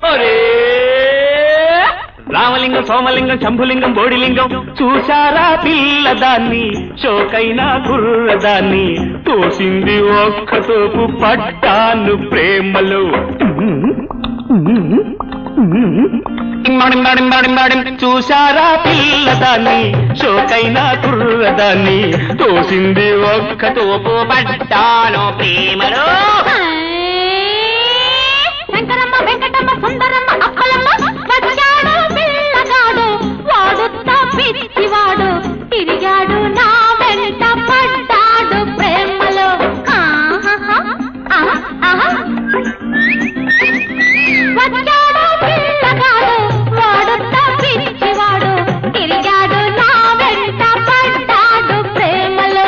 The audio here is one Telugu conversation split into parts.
ఒరే రామలింగం సోమలింగం శంభులింగం బోడిలింగం చూశారా పిల్లదాన్ని షోకైనా కుర్రదాన్ని తోసింది ఒక్కతోపు పడ్డాను ప్రేమలో చూశారా పిల్లదాన్ని షోకైనా కుర్రదాన్ని తోసింది ఒక్కతోపు పడ్డాను ప్రేమలో శంకరమ్మ వెంకటమ్మ సుందరమ్మ అప్పలమ్మ వచ్చాడు పిల్లగాడు వాడు తప్పిచ్చివాడు తిరిగాడు నా వెంట పడ్డాడు ప్రేమలో ఆహాహా, ఆహా, ఆహా. వచ్చాడు పిల్లగాడు వాడు తప్పిచ్చివాడు తిరిగాడు నా వెంట పడ్డాడు ప్రేమలో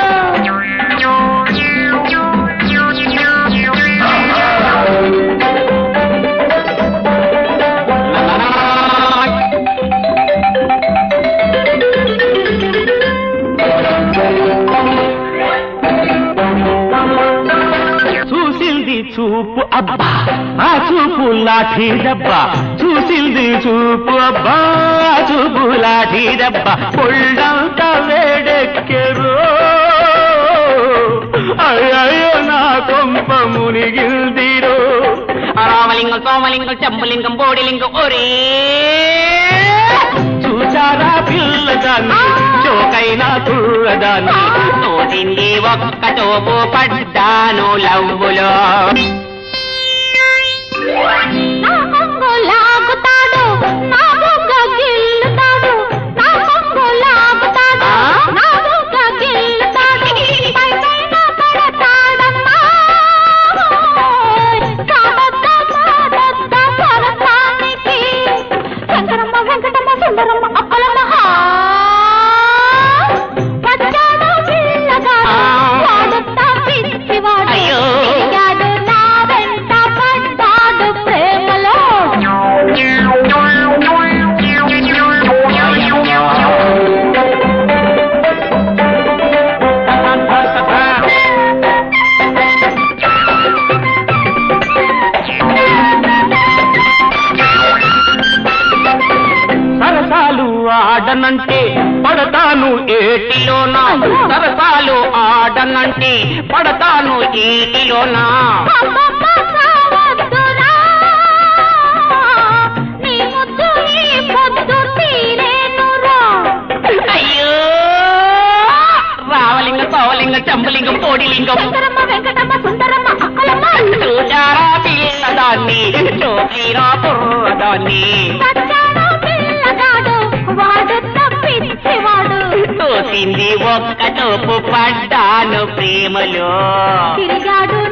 చూసింది చూపు అబ్బా ఆ చూపు లాఠీ దబ్బా చూసింది చూపు అబ్బా ఆ చూపు లాఠీ దబ్బా పొళ్ళంతా వేడెక్కెరో అయ్యో నా కొంప మునిగిల్దిరో రామలింగం సోమలింగం శంభులింగం బోడిలింగం ఒరే చూచారా పిల్లదాన్ని చోకైనా కుర్రదాన్ని తోసింది ఒక్క తోపు పడ్డాను లవ్వులో నా కొంగు లాగుతాడు నా బొగ్గ గిల్లుతాడు నా కొంగు లాగుతాడు నా బొగ్గ గిల్లుతాడు పై పైన పడతాడమ్మా కాదొద్ద మాదొద్ద పరతానికి శంకరమ్మ వెంకటమ్మ సుందరమ్మ అప్పలమ్మ హా. వచ్చాడు పిల్లగాడు వాడు తప్పించివాడు అయ్యో. తిరిగాడు నా వెంట పడ్డాడు ప్రేమలో సరసాలు ఆడనంటే పడతాను ఏటిలోనా సరసాలు ఆడనంటే పడతాను ఏటిలోనా అమ్మమ్మ సావద్దురా నీ ముద్దు నీ పొద్దు తీరేనురా అయ్యో రామలింగ సోమలింగ శంభులింగం పోడిలింగం శంకరమ్మ వెంకటమ్మ సుందరమ్మ అక్కలమ్మ చూచారా పిల్లదాన్ని చోకైనా కుర్రదాన్ని వచ్చాడు పిల్లగాడు వాడు తప్పించేవాడు తోసింది ఒక్క తోపు పడ్డాను ప్రేమలో తిరిగాడు